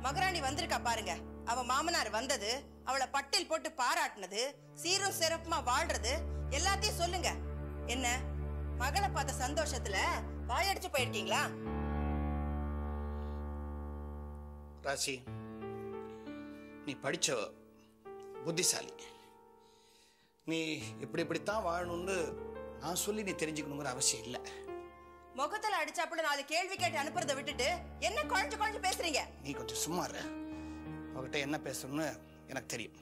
மகராணி வந்திருக்கா பாருங்க அவ மாமனார் வந்தது அவளை பட்டில் போட்டு பாராட்டினது சீரும் சிறப்புமா வாழ்றது எல்லாத்தையும் சொல்லுங்க என்ன மகளை பார்த்த சந்தோஷத்துல வாயடிச்சு போயிருக்கீங்களா ராசி நீ படிச்ச புத்திசாலி நீ இப்படி இப்படித்தான் வாழணும்னு நான் சொல்லி நீ தெரிஞ்சுக்கணுங்கிற அவசியம் இல்லை முகத்துல அடிச்சாப்புல நாலு கேள்வி கேட்டு அனுப்புறதை விட்டுட்டு என்ன குழஞ்சு குழஞ்சு பேசுறீங்க நீ கொஞ்சம் சும்மா இரு அவகிட்ட என்ன பேசணும்னு எனக்கு தெரியும்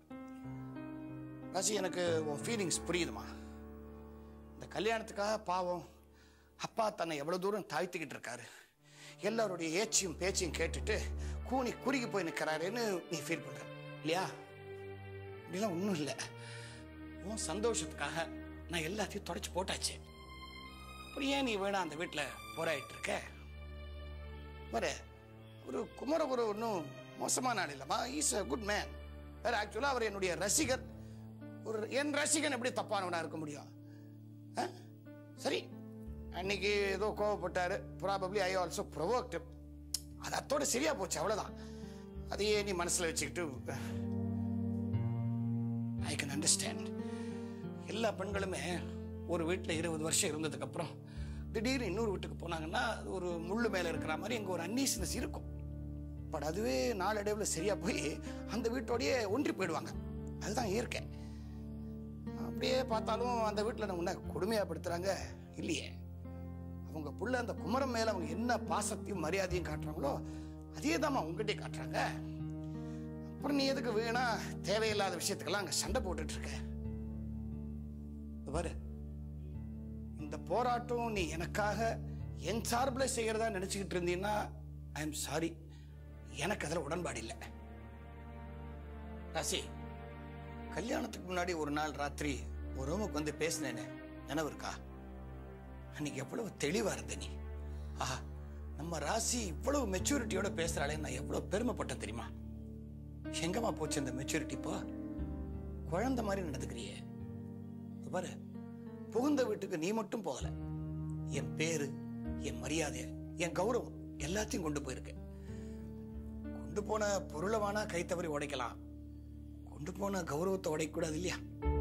ராசி எனக்கு உன் ஃபீலிங்ஸ் புரியுதுமா இந்த கல்யாணத்துக்காக பாவம் அப்பா தன்னை எவ்வளவு தூரம் தாழ்த்திக்கிட்டு இருக்காரு எல்லாருடைய ஏச்சியும் பேச்சையும் கேட்டுட்டு கூனி குறுகி போய் நிற்கிறாருன்னு நீ ஃபீல் பண்ற இல்லையா இப்படிலாம் ஒன்றும் இல்லை உன் சந்தோஷத்துக்காக நான் எல்லாத்தையும் தொடச்சி போட்டாச்சு அப்புறம் ஏன் நீ வேணா அந்த வீட்டில் போராடிட்டு இருக்க வர ஒரு குமரகுரு ஒன்றும் மோசமான ஆள் இல்லைம்மா இஸ் அ குட் மேன் வேற ஆக்சுவலாக அவர் என்னுடைய ரசிகர் ஒரு என் ரசிகன் எப்படி தப்பானவனா இருக்க முடியும் ஆ? சரி அன்னைக்கு ஏதோ கோவப்பட்டாரு ப்ராபப்ளி ஐ ஆல்சோ ப்ரொவோக்ட் அது அத்தோட சரியா போச்சு அவ்வளவுதான் அதையே நீ மனசுல வச்சுக்கிட்டு ஐ கேன் அண்டர்ஸ்டாண்ட் எல்லா பெண்களுமே ஒரு வீட்டில் இருபது வருஷம் இருந்ததுக்கு அப்புறம் திடீர்னு இன்னொரு வீட்டுக்கு போனாங்கன்னா அது ஒரு முள்ளு மேலே இருக்கிற மாதிரி இங்கே ஒரு அன்னீஸ்னஸ் இருக்கும் பட் அதுவே நாளடைவில் சரியா போய் அந்த வீட்டோடயே ஒன்றி போயிடுவாங்க அதுதான் இயற்கை அப்படியே பார்த்தாலும் அந்த வீட்டில் நம்ம என்ன கொடுமையாப்படுத்துறாங்க இல்லையே அவங்க புள்ள அந்த குமரம் மேல அவங்க என்ன பாசத்தையும் மரியாதையும் காட்டுறாங்களோ அதே தான் உங்ககிட்டே காட்டுறாங்க அப்புறம் நீ எதுக்கு வேணா தேவையில்லாத விஷயத்துக்கெல்லாம் அங்க சண்டை போட்டுட்டு இருக்க இதோ பாரு இந்த போராட்டம் நீ எனக்காக என் சார்பில் செய்யறதா நினைச்சுக்கிட்டு இருந்தீங்கன்னா ஐ எம் சாரி எனக்கு அதில் உடன்பாடு இல்லை ராசி கல்யாணத்துக்கு முன்னாடி ஒரு நாள் ராத்திரி ஒரு ரூமுக்கு வந்து பேசினேனே நினைவு இருக்கா அன்னைக்கு எவ்வளவு தெளிவா இருந்த நீ ஆஹா நம்ம ராசி இவ்வளவு மெச்சூரிட்டியோட பேசுறாளே நான் எவ்வளவு பெருமைப்பட்டேன் தெரியுமா எங்கம்மா போச்சு இந்த மெச்சூரிட்டி இப்போ குழந்தை மாதிரி நடந்துக்கிறியே இதோ பாரு புகுந்த வீட்டுக்கு நீ மட்டும் போகல என் பேரு என் மரியாதை என் கௌரவம் எல்லாத்தையும் கொண்டு போயிருக்க கொண்டு போன பொருளை வேணா கை தவறி உடைக்கலாம் கொண்டு போன கௌரவத்தை உடைக்கக்கூடாது இல்லையா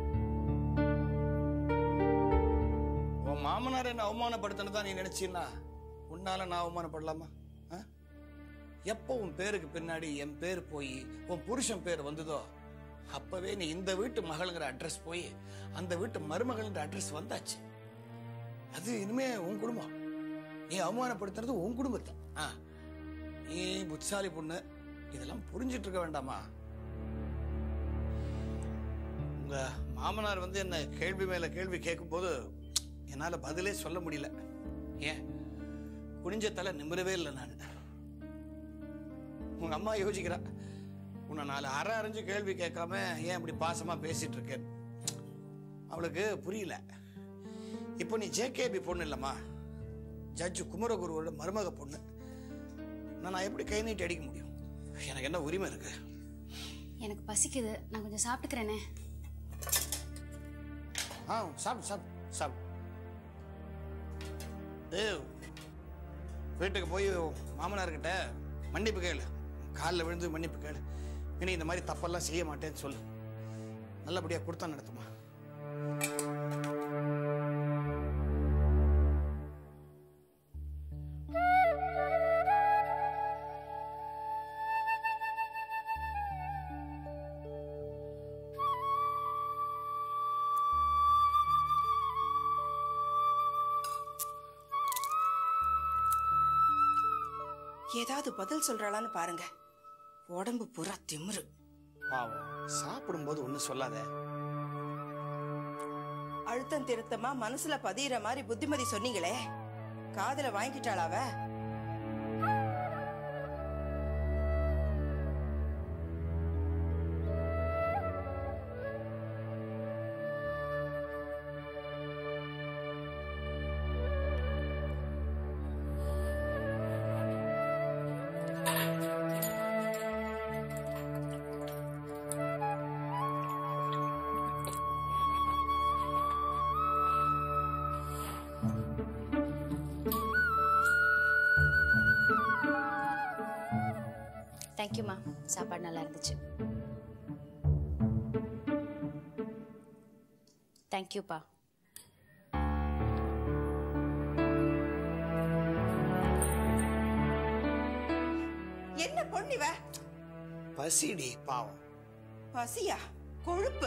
உன் மாமனார் என்ன அவமானப்படுத்தினதா நீ நினைச்சீன்னா உன்னால நான் அவமானப்படலாமா ஆ? எப்போ உன் பேருக்கு பின்னாடி என் பேர் போய் உன் புருஷன் பேர் வந்ததோ அப்பவே நீ இந்த வீட்டு மகள்ங்கிற அட்ரஸ் போய் அந்த வீட்டு மருமகள்ங்கிற அட்ரஸ் வந்தாச்சு அது இனிமே உன் குடும்பம் நீ அவமானப்படுத்துறது உன் குடும்பத்தை ஆ. நீ புத்திசாலி பொண்ணு இதெல்லாம் புரிஞ்சிட்டு இருக்க வேண்டாமா உங்க மாமனார் வந்து என்ன கேள்வி மேல கேள்வி கேட்கும்போது என்னால பதிலே சொல்ல முடியல ஏன் குனிஞ்ச தலை நிமிரவே இல்லை நான் உங்க அம்மா யோசிக்கிறா உன்னை நாலு அரை அரைஞ்சு கேள்வி கேட்காம ஏன் இப்படி பாசமா பேசிட்டு இருக்கேன் அவளுக்கு புரியல இப்போ நீ ஜேகேபி பொண்ணு இல்லம்மா ஜட்ஜு குமரகுருவோட மருமக பொண்ணு நான் நான் எப்படி கை நீட்டி அடிக்க முடியும் எனக்கு என்ன உரிமை இருக்கு எனக்கு பசிக்குது நான் கொஞ்சம் சாப்பிட்டுக்கிறேனே ஆ சாப்பிடு சாப்பிடு சாப்பிடு ஏ வீட்டுக்கு போய் மாமனார்கிட்ட மன்னிப்பு கேளு காலில் விழுந்து மன்னிப்பு கேளு இனி இந்த மாதிரி தப்பெல்லாம் செய்ய மாட்டேன்னு சொல்லு நல்லபடியாக கொடுத்தா நடத்துமா ஏதாவது பதில் சொல்றாளான்னு பாருங்க உடம்பு பூரா திமிரு பாவம் சாப்பிடும்போது ஒன்றும் சொல்லாத அழுத்தம் திருத்தமா மனசுல பதியிற மாதிரி புத்திமதி சொன்னீங்களே காதுல வாங்கிட்டாளாவ தேங்க்யூம்மா சாப்பாடு நல்லா இருந்துச்சு தேங்க்யூப்பா என்ன பொண்ணிவ பசிடி பாவம் பசியா கொழுப்பு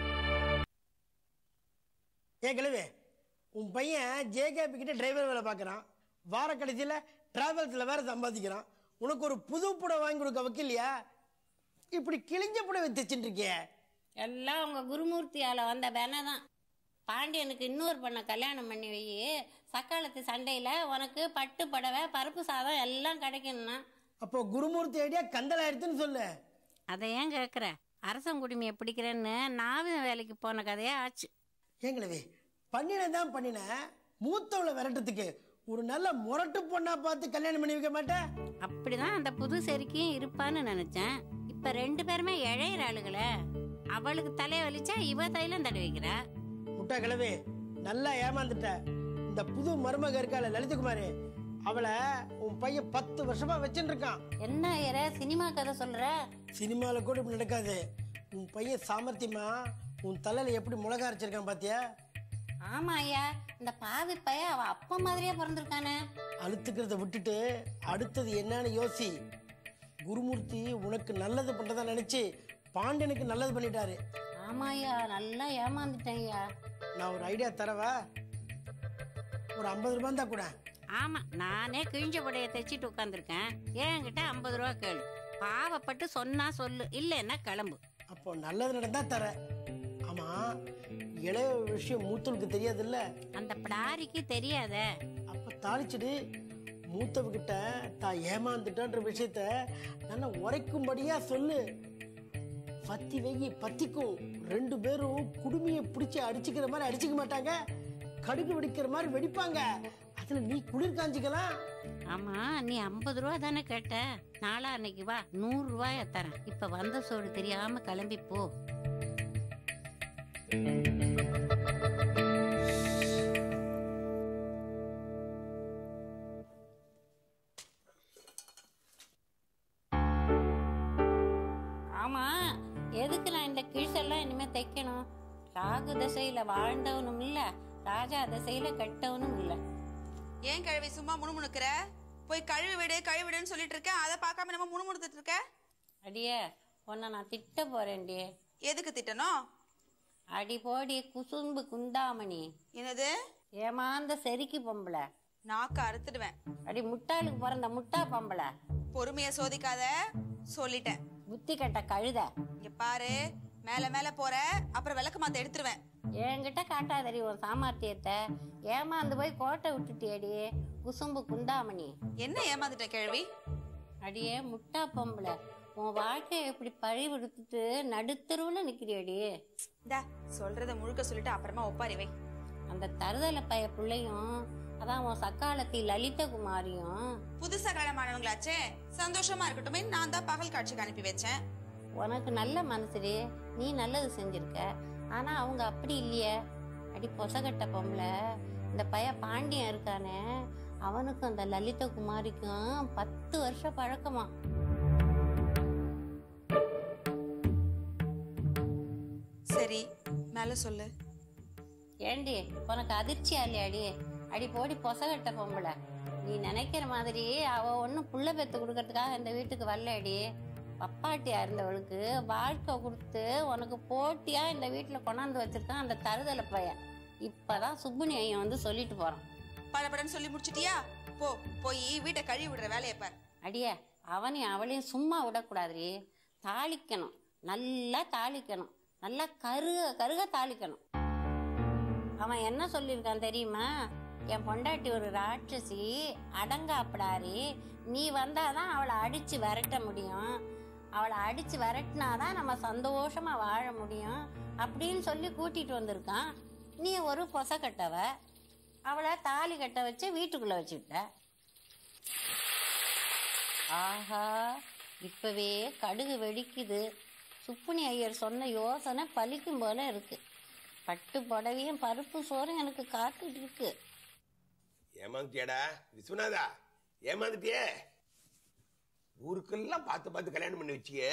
ஏ கிழவி உன் பையன் ஜேகேபி கிட்ட டிரைவர் வேலை பார்க்குறான் வார கடைசியில் டிராவல்ஸில் வேற சம்பாதிக்கிறான் உனக்கு ஒரு புது புடவை வாங்கி கொடுக்க வைக்கலையா இப்படி கிழிஞ்ச புடவை தைச்சிட்டு இருக்கியே எல்லாம் உங்க குருமூர்த்தியால வந்த வேனை தான் பாண்டியனுக்கு இன்னொரு பொண்ணை கல்யாணம் பண்ணி வை சக்காலத்து சண்டையில உனக்கு பட்டு புடவை பருப்பு சாதம் எல்லாம் கிடைக்கணும்னா அப்போ குருமூர்த்தி ஐடியா கந்தலாயிடுத்துன்னு சொல்லு அதை ஏன் கேட்குற அரசங்குடிமையை பிடிக்கிறேன்னு நாவின் வேலைக்கு போன கதையே ஆச்சு ஏன் கிழவி பண்ணின தான் பண்ணின மூத்தவளை விரட்டுறதுக்கு ஒரு நல்ல முரட்டு பொண்ணா பார்த்து கல்யாணம் பண்ணி வைக்க மாட்டேன் அப்படிதான் அந்த புது செருக்கியும் இருப்பான்னு நினைச்சேன் இப்ப ரெண்டு பேருமே இழையிற ஆளுகளே அவளுக்கு தலைய வலிச்சா இவ தைலம் தடவிக்கிறா முட்டா கிழவி நல்லா ஏமாந்துட்ட இந்த புது மருமக இருக்கால லலிதகுமாரி அவளை உன் பையன் பத்து வருஷமா வச்சுட்டு இருக்கான் என்ன ஐயர சினிமா கதை சொல்ற சினிமாவில் கூட இப்படி நடக்காது உன் பையன் சாமர்த்தியமா உன் தலையில எப்படி மிளகா அரைச்சிருக்கான் பாத்தியா ஆமா ஐயா இந்த பாவி பைய அவ அப்பா மாதிரியே பிறந்திருக்கானே அழுத்துக்கிறத விட்டுட்டு அடுத்தது என்னன்னு யோசி குருமூர்த்தி உனக்கு நல்லது பண்றதா நினைச்சு பாண்டியனுக்கு நல்லது பண்ணிட்டாரு ஆமா ஐயா நல்லா ஏமாந்துட்டேன் ஐயா நான் ஒரு ஐடியா தரவா ஒரு ஐம்பது ரூபாய் தான் கூட ஆமா நானே கிழிஞ்ச புடைய தைச்சிட்டு உட்காந்துருக்கேன் என்கிட்ட ஐம்பது ரூபா கேளு பாவப்பட்டு சொன்னா சொல்லு இல்லைன்னா கிளம்பு அப்போ நல்லது நடந்தா தர ஆமா இளைய விஷயம் மூத்தவளுக்கு தெரியாதுல்ல அந்த பிடாரிக்கு தெரியாதே அப்ப தாளிச்சிடு மூத்தவகிட்ட தான் ஏமாந்துட்டன்ற விஷயத்த நல்லா உரைக்கும்படியா சொல்லு பத்தி வெயி பத்திக்கும் ரெண்டு பேரும் குடுமையை பிடிச்சி அடிச்சுக்கிற மாதிரி அடிச்சுக்க மாட்டாங்க கடுகு வெடிக்கிற மாதிரி வெடிப்பாங்க அதுல நீ குளிர் காஞ்சிக்கலாம் ஆமா நீ ஐம்பது ரூபா தானே கேட்ட நாளா அன்னைக்கு வா நூறு ரூபாய தரேன் இப்ப வந்த சோடு தெரியாம கிளம்பி போ ஆமா எதுக்கு நான் இந்த கிழிசெல்லாம் இனிமே தைக்கணும் ராகு திசையில வாழ்ந்தவனும் இல்ல ராஜா திசையில கெட்டவனும் இல்ல ஏன் கிழவி சும்மா முணுமுணுக்கிற போய் கழுவி விடு கழுவி விடுன்னு சொல்லிட்டு இருக்கேன் அதை பார்க்காம நம்ம முணுமுணுத்துட்டு இருக்க அடியே உன்னை நான் திட்ட போறேன்டி எதுக்கு திட்டணும் அடி போடி குசும்பு குந்தாமணி என்னது ஏமாந்த செருக்கி பொம்பளை நாக்க அறுத்துடுவேன் அடி முட்டாளுக்கு பிறந்த முட்டா பொம்பளை பொறுமைய சோதிக்காத சொல்லிட்டேன் புத்தி கட்ட கழுத இங்க பாரு மேல மேல போற அப்புறம் விளக்கு மாத்த எடுத்துருவேன் என்கிட்ட காட்டாதடி உன் சாமர்த்தியத்தை ஏமாந்து போய் கோட்டை விட்டுட்டியடி குசும்பு குந்தாமணி என்ன ஏமாந்துட்டேன் கிழவி அடியே முட்டா பொம்பளை உன் வாழ்க்கையை இப்படி பழி விடுத்துட்டு நடுத்தருவுல நிக்கிறியடி இந்தா சொல்றத முழுக்க சொல்லிட்டு அப்புறமா ஒப்பாரி வை அந்த தருதலை பைய பிள்ளையும் அதான் உன் சக்காலத்தி லலித குமாரியும் புதுசா கல்யாணமானவங்களாச்சே சந்தோஷமா இருக்கட்டுமே நான் தான் பகல் காட்சிக்கு அனுப்பி வச்சேன் உனக்கு நல்ல மனசுடி நீ நல்லது செஞ்சிருக்க ஆனா அவங்க அப்படி இல்லையே அடி பொசகட்ட பொம்பளை இந்த பைய பாண்டியன் இருக்கானே அவனுக்கும் அந்த லலித குமாரிக்கும் பத்து வருஷம் பழக்கமா சரி மேல சொல்லு ஏண்டி உனக்கு அதிர்ச்சியா இல்லையாடி அடி போடி பொசகட்ட பொம்பளை நீ நினைக்கிற மாதிரி அவ ஒன்றும் புள்ள பெத்து கொடுக்கறதுக்காக இந்த வீட்டுக்கு வரலடி பப்பாட்டியா இருந்தவளுக்கு வாழ்க்கை கொடுத்து உனக்கு போட்டியா இந்த வீட்டில் கொண்டாந்து வச்சிருக்கான் அந்த தருதலை பையன் இப்பதான் சுப்புனி ஐயன் வந்து சொல்லிட்டு போறான் படபடன்னு சொல்லி முடிச்சிட்டியா போ போய் வீட்டை கழுவி விடுற வேலையை பார் அடியே அவனையும் அவளையும் சும்மா விடக்கூடாதுடி தாளிக்கணும் நல்லா தாளிக்கணும் நல்லா கருக கருக தாளிக்கணும் அவன் என்ன சொல்லியிருக்கான் தெரியுமா என் பொண்டாட்டி ஒரு ராட்சசி அடங்காப்படாரி நீ வந்தாதான் அவளை அடிச்சு விரட்ட முடியும் அவளை அடிச்சு விரட்டினாதான் நம்ம சந்தோஷமா வாழ முடியும் அப்படின்னு சொல்லி கூட்டிட்டு வந்திருக்கான் நீ ஒரு பொசக்கட்டவ அவளை தாலி கட்ட வச்சு வீட்டுக்குள்ள வச்சுட்ட ஆஹா இப்பவே கடுகு வெடிக்குது சுப்புனி ஐயர் சொன்ன யோசனை பலிக்கும் போல இருக்கு பட்டு புடவையும் பருப்பு சோறும் எனக்கு காத்துட்டு இருக்கு ஏமாந்துட்டியாடா விஸ்வநாதா ஏமாந்துட்டியே ஊருக்கெல்லாம் பார்த்து பார்த்து கல்யாணம் பண்ணி வச்சியே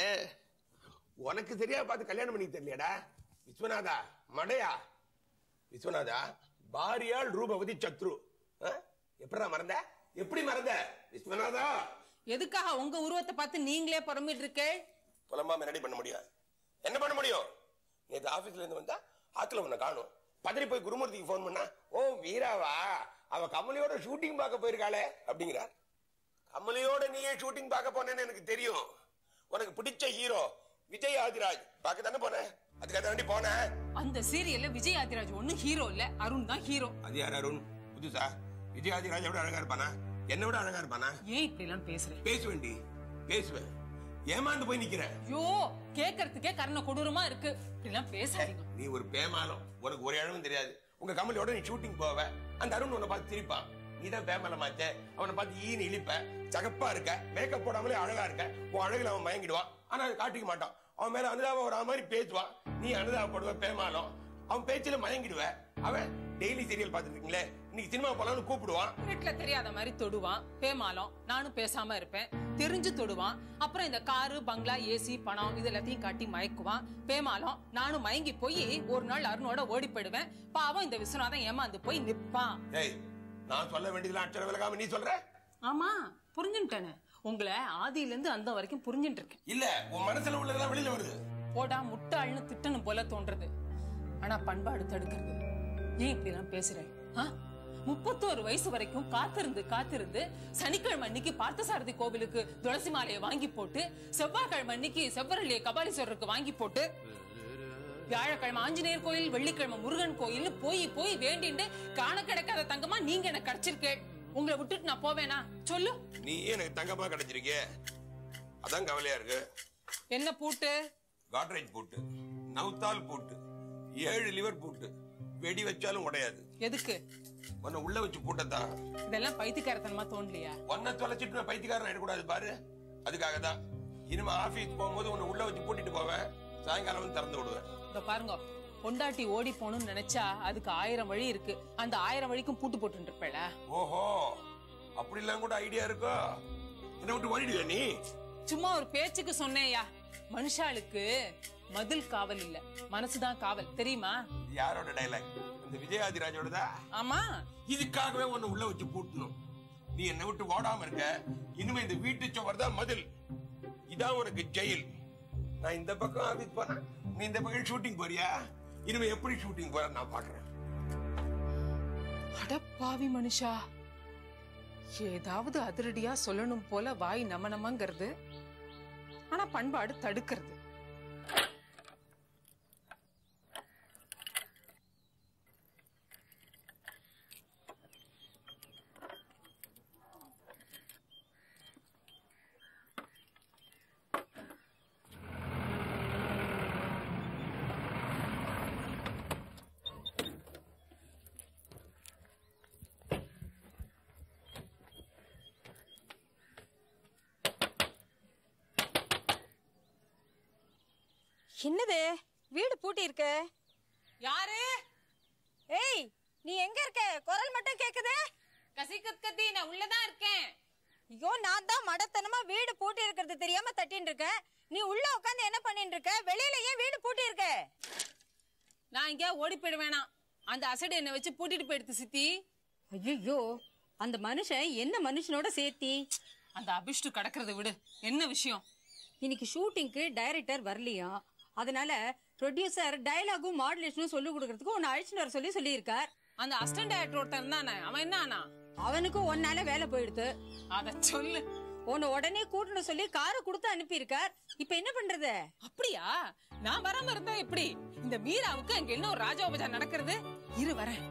உனக்கு சரியா பார்த்து கல்யாணம் பண்ணி தெரியலடா விஸ்வநாதா மடையா விஸ்வநாதா பாரியால் ரூபவதி சத்ரு எப்படா மறந்த எப்படி மறந்த விஸ்வநாதா எதுக்காக உங்க உருவத்தை பார்த்து நீங்களே புறம்பிட்டு இருக்கே புலம்பாம ரெடி பண்ண முடியும் என்ன பண்ண முடியும் நேற்று ஆபீஸ்ல இருந்து வந்தா ஆத்துல உன்னை காணும் பதறி போய் குருமூர்த்திக்கு ஃபோன் பண்ணா ஓ வீராவா அவ கமலியோட ஷூட்டிங் பார்க்க போயிருக்காளே அப்படிங்கிறார் கமலியோட நீயே ஷூட்டிங் பார்க்க போனேன்னு எனக்கு தெரியும் உனக்கு பிடிச்ச ஹீரோ விஜய் ஆதிராஜ் பார்க்க தானே போனேன் அதுக்காக தாண்டி போனேன் அந்த சீரியல்ல விஜய் ஆதிராஜ் ஒண்ணு ஹீரோ இல்ல அருண் தான் ஹீரோ அது யார் அருண் புதுசா விஜய் ஆதிராஜை விட அழகா இருப்பானா என்னை விட அழகா இருப்பானா ஏன் இப்படி எல்லாம் பேசுறேன் பேசுவேன்டி பேசுவேன் ஏமாந்து போய் நிக்கிறேன் ஐயோ கேக்குறதுக்கே கர்ண கொடூரமா இருக்கு இப்படி எல்லாம் பேசாதீங்க நீ ஒரு பேமானம் உனக்கு ஒரு இழவும் தெரியாது உங்க கமலியோட நீ ஷூட்டிங் போவ அந்த அருண் உன்னை பார்த்து சிரிப்பான் நீ தான் பேமலமாச்சே அவனை பார்த்து ஈனு இழிப்ப சகப்பா இருக்க மேக்கப் போடாமலே அழகா இருக்க உன் அழகுல அவன் மயங்கிடுவான் ஆனா அதை காட்டிக்க மாட்டான் அவன் மேல அனுதாபம் வர மாதிரி பேசுவான் நீ அனுதாபப்படுவ பேமானம் அவன் பேச்சுல மயங்கிடுவ அவன் டெய்லி சீரியல் பார்த்துட்டு இருக்கீங்களே இன்னைக்கு சினிமா போலாம்னு கூப்பிடுவான் வீட்டுல தெரியாத மாதிரி தொடுவான் பேமாலம் நானும் பேசாம இருப்பேன் தெரிஞ்சு தொடுவான் அப்புறம் இந்த காரு பங்களா ஏசி பணம் இது எல்லாத்தையும் காட்டி மயக்குவான் பேமாலம் நானும் மயங்கி போய் ஒரு நாள் அருணோட ஓடி போயிடுவேன் பாவம் இந்த விஸ்வநாதன் ஏமாந்து போய் நிப்பான் ஏய் நான் சொல்ல வேண்டியதுலாம் அச்சர விலகாம நீ சொல்ற ஆமா புரிஞ்சுட்டேனே உங்களை ஆதியில இருந்து அந்த வரைக்கும் புரிஞ்சுட்டு இருக்கேன் இல்ல உன் மனசுல உள்ளதெல்லாம் வெளியில வருது போடா முட்டாள்னு திட்டணும் போல தோன்றது ஆனா பண்பாடு தடுக்கிறது ஏன் இப்படி எல்லாம் பேசுறேன் ஆ? முப்பத்தோரு வயசு வரைக்கும் காத்திருந்து காத்திருந்து சனிக்கிழமை அன்னைக்கு பார்த்தசாரதி கோவிலுக்கு துளசி மாலையை வாங்கி போட்டு செவ்வாய்க்கிழமை அன்னைக்கு செவ்வரளியை கபாலீஸ்வரருக்கு வாங்கி போட்டு வியாழக்கிழமை ஆஞ்சநேயர் கோயில் வெள்ளிக்கிழமை முருகன் கோயில் போய் போய் வேண்டிண்டு காண கிடைக்காத தங்கமா நீங்க எனக்கு கிடைச்சிருக்கே உங்களை விட்டுட்டு நான் போவேனா சொல்லு நீ எனக்கு தங்கமா கிடைச்சிருக்கே அதான் கவலையா இருக்கு என்ன பூட்டு காட்ரேஜ் பூட்டு நவுத்தால் பூட்டு ஏழு லிவர் பூட்டு வெடி வச்சாலும் உடையாது எதுக்கு உன்னை உள்ள வச்சு பூட்டத்தான் இதெல்லாம் பைத்தியக்காரத்தனமா தோணலையா உன்னை தொலைச்சிட்டு நான் பைத்தியக்காரன் ஆயிடக்கூடாது பாரு அதுக்காக தான் இனிமே ஆபீஸ் போகும்போது உன்னை உள்ள வச்சு பூட்டிட்டு போவேன் சாயங்காலம் வந்து திறந்து விடுவேன் இந்த பாருங்க பொண்டாட்டி ஓடி போகணும்னு நினைச்சா அதுக்கு ஆயிரம் வழி இருக்கு அந்த ஆயிரம் வழிக்கும் பூட்டு போட்டு இருப்பேல ஓஹோ அப்படிலாம் கூட ஐடியா இருக்கோ என்னை விட்டு ஓடிடுவே நீ சும்மா ஒரு பேச்சுக்கு சொன்னேயா மனுஷாளுக்கு மதில் காவல் இல்ல மனசுதான் காவல் தெரியுமா இது யாரோட டைலாக் இந்த விஜயாதிராஜோடதா ஆமா இதுக்காகவே உன்னை உள்ள வச்சு பூட்டணும் நீ என்னை விட்டு ஓடாம இருக்க இனிமே இந்த வீட்டு சுவர் தான் மதில் இதான் உனக்கு ஜெயில் நான் இந்த பக்கம் ஆபீஸ் போறேன் நீ இந்த பக்கம் ஷூட்டிங் போறியா இனிமே எப்படி ஷூட்டிங் போற நான் பாக்குறேன் அடப்பாவி மனுஷா ஏதாவது அதிரடியா சொல்லணும் போல வாய் நம நமங்கிறது ஆனா பண்பாடு தடுக்கிறது என்னது வீடு பூட்டி இருக்கு யாரு ஏய் நீ எங்க இருக்க குரல் மட்டும் கேக்குது கசிகத் கத்தி நான் உள்ளதான் இருக்கேன் ஐயோ நான் தான் மடத்தனமா வீடு பூட்டி இருக்கிறது தெரியாம தட்டின்னு இருக்கேன் நீ உள்ள உட்காந்து என்ன பண்ணிட்டு இருக்க வெளியில ஏன் வீடு பூட்டி இருக்க நான் இங்க ஓடி போயிடுவேனா அந்த அசடு என்னை வச்சு பூட்டிட்டு போயிடுது சித்தி ஐயோ அந்த மனுஷன் என்ன மனுஷனோட சேர்த்தி அந்த அபிஷ்டு கடக்கிறத விடு என்ன விஷயம் இன்னைக்கு ஷூட்டிங்க்கு டைரக்டர் வரலையா அதனால ப்ரொடியூசர் டயலாகும் மாடுலேஷனும் சொல்லி கொடுக்கறதுக்கு உன்னை அழைச்சிட்டு வர சொல்லி சொல்லியிருக்கார் அந்த அசிஸ்டன்ட் டைரக்டர் ஒருத்தன் தானே அவன் என்ன ஆனா அவனுக்கும் ஒன்னால வேலை போயிடுது அத சொல்லு உன்னை உடனே கூட்டணும் சொல்லி காரை கொடுத்து அனுப்பியிருக்கார் இப்ப என்ன பண்றது அப்படியா நான் வராம இருந்தா எப்படி இந்த மீராவுக்கு அங்க என்ன ஒரு ராஜோபஜா நடக்கிறது இரு வரேன்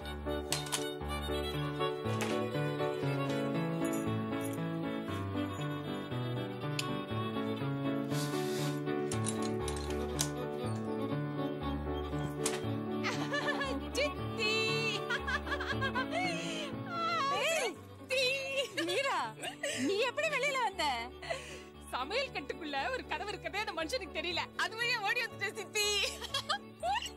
சித்தி சித்தி. மீரா நீ எப்படி வெளியில வந்த சமையல் கட்டுக்குள்ள ஒரு கதவு இருக்கதே அந்த மனுஷனுக்கு தெரியல அதுவே ஓடி வந்துட்டேன் சித்தி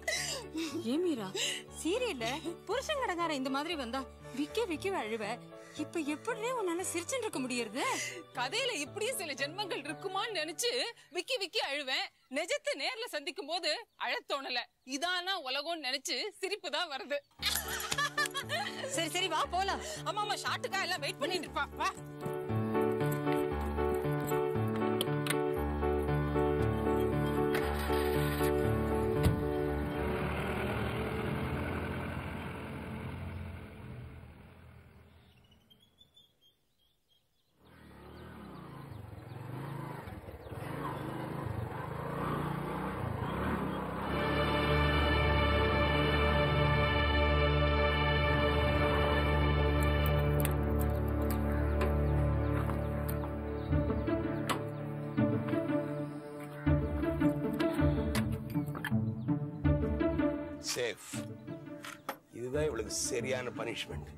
ஏன் மீரா சீரியல்ல புருஷன் கடங்கார இந்த மாதிரி வந்தா விக்க விக்க அழுவ இப்ப எப்படி உன்னால சிரிச்சுட்டு இருக்க முடியறது கதையில இப்படியும் சில ஜென்மங்கள் இருக்குமான்னு நினைச்சு விக்கி விக்கி அழுவேன் நிஜத்தை நேர்ல சந்திக்கும் போது அழத் தோணல இதானா உலகம்னு நினைச்சு சிரிப்பு தான் வருது சரி சரி வா போலாம் அம்மா அம்மா ஷாட்டுக்கா எல்லாம் வெயிட் பண்ணிட்டு இருப்பா வா சேஃப் இதுதான் இவளுக்கு சரியான பனிஷ்மெண்ட்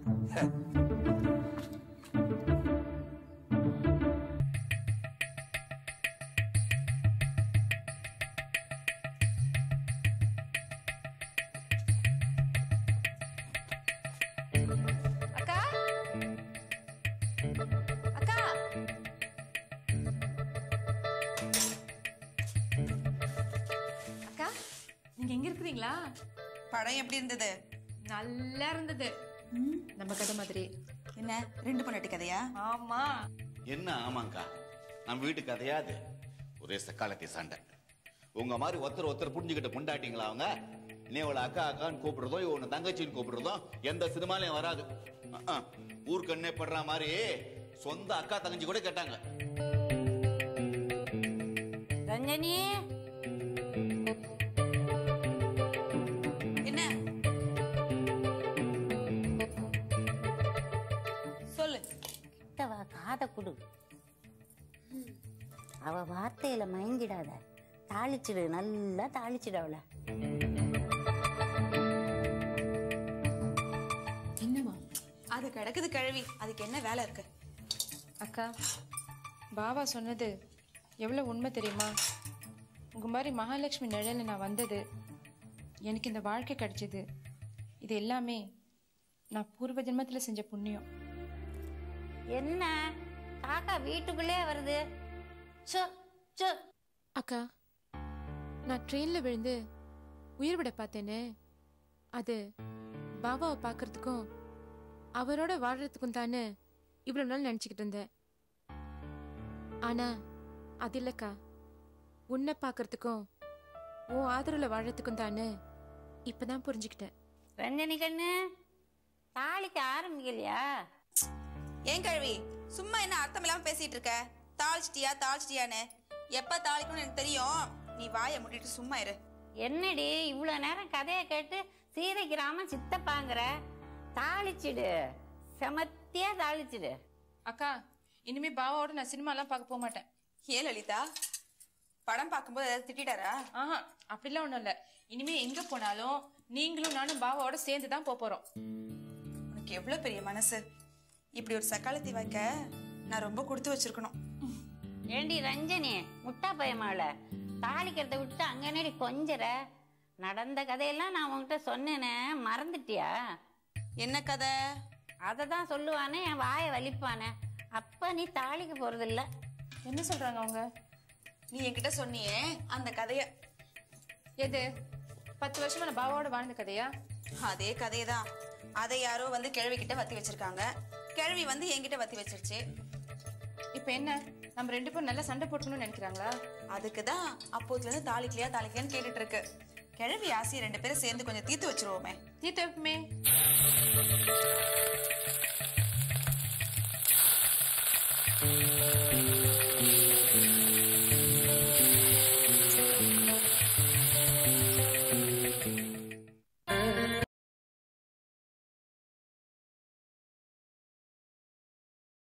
அக்கா அக்கா அக்கா நீங்க எங்க இருக்கிறீங்களா படம் எப்படி இருந்தது நல்லா இருந்தது நம்ம கதை மாதிரி என்ன ரெண்டு பொண்ணாட்டி கதையா ஆமா என்ன ஆமாங்கா நம்ம வீட்டு கதையா அது ஒரே சக்காலத்தி சண்டை உங்க மாதிரி ஒருத்தர் ஒருத்தர் புரிஞ்சுக்கிட்ட பொண்டாட்டிங்களா அவங்க நீ இவளை அக்கா அக்கான்னு கூப்பிடுறதோ இவனை தங்கச்சின்னு கூப்பிடுறதோ எந்த சினிமாலையும் வராது அஹ், ஊர் கண்ணே படுற மாதிரி சொந்த அக்கா தங்கச்சி கூட கேட்டாங்க ரஞ்சனி என்ன சொல்லு கிட்டவா காதை கொடு அவ வார்த்தையில மயங்கிடாத தாளிச்சிடு நல்லா தாளிச்சிடு அவளை என்னமா அது கிடக்குது கிழவி அதுக்கு என்ன வேலை இருக்கு அக்கா பாபா சொன்னது எவ்வளோ உண்மை தெரியுமா உங்க மாதிரி மகாலட்சுமி நிழல்ல நான் வந்தது எனக்கு இந்த வாழ்க்கை கிடைச்சது இது எல்லாமே நான் பூர்வ ஜென்மத்தில் செஞ்ச புண்ணியம் என்ன காக்கா வீட்டுக்குள்ளே வருது சோ சோ அக்கா நான் ட்ரெயினில் விழுந்து உயிர் விட பார்த்தேனே அது பாபாவை பார்க்கறதுக்கும் அவரோட வாழ்றதுக்கும் தானே இவ்வளோ நாள் நினச்சிக்கிட்டு இருந்தேன் ஆனா அது இல்லைக்கா உன்னை பார்க்கறதுக்கும் உன் ஆதரவில் வாழறதுக்கும் தானே இப்பதான் புரிஞ்சுக்கிட்டேன் ரஞ்சனி கண்ணு தாளிக்க ஆரம்பிக்கலையா ஏன் கிழவி சும்மா என்ன அர்த்தம் இல்லாம பேசிட்டு இருக்க தாளிச்சிட்டியா தாளிச்சிட்டியான்னு எப்ப தாளிக்கணும்னு எனக்கு தெரியும் நீ வாயை மூடிட்டு சும்மா இரு என்னடி இவ்வளோ நேரம் கதையை கேட்டு சீதைக்கு ராமன் சித்தப்பாங்கிற தாளிச்சிடு செமத்தியா தாளிச்சிடு அக்கா இனிமே பாபாவோட நான் சினிமாலாம் பார்க்க போக மாட்டேன் ஏன் லலிதா படம் பார்க்கும்போது ஏதாவது திட்டிட்டாரா ஆஹா அப்படிலாம் ஒன்றும் இல்லை இனிமே எங்க போனாலும் நீங்களும் நானும் பாபாவோட சேர்ந்து தான் போக போறோம் உனக்கு எவ்வளவு பெரிய மனசு இப்படி ஒரு சக்காலத்தி வைக்க நான் ரொம்ப கொடுத்து வச்சிருக்கணும் ஏண்டி ரஞ்சனி முட்டா பயமால தாளிக்கிறத விட்டு அங்க என்னடி கொஞ்சற நடந்த கதையெல்லாம் நான் உன்கிட்ட சொன்னேனே மறந்துட்டியா என்ன கதை அதை தான் சொல்லுவானே என் வாயை வலிப்பானே அப்ப நீ தாளிக்க போறதில்ல என்ன சொல்றாங்க அவங்க நீ என்கிட்ட சொன்னியே அந்த கதைய எது பத்து வருஷமா நான் பாபாவோட வாழ்ந்த கதையா அதே கதையை தான் அதை யாரோ வந்து கிழவி கிட்ட வத்தி வச்சிருக்காங்க கிழவி வந்து என்கிட்ட வத்தி வச்சிருச்சு இப்போ என்ன நம்ம ரெண்டு பேரும் நல்லா சண்டை போட்டுக்கணும்னு நினைக்கிறாங்களா அதுக்கு தான் அப்போதுல இருந்து தாளிக்கலையா தாளிக்கலையான்னு கேட்டுட்டு இருக்கு கிழவி ஆசையை ரெண்டு பேரும் சேர்ந்து கொஞ்சம் தீர்த்து வச்சிருவோமே தீர்த்து வைப்புமே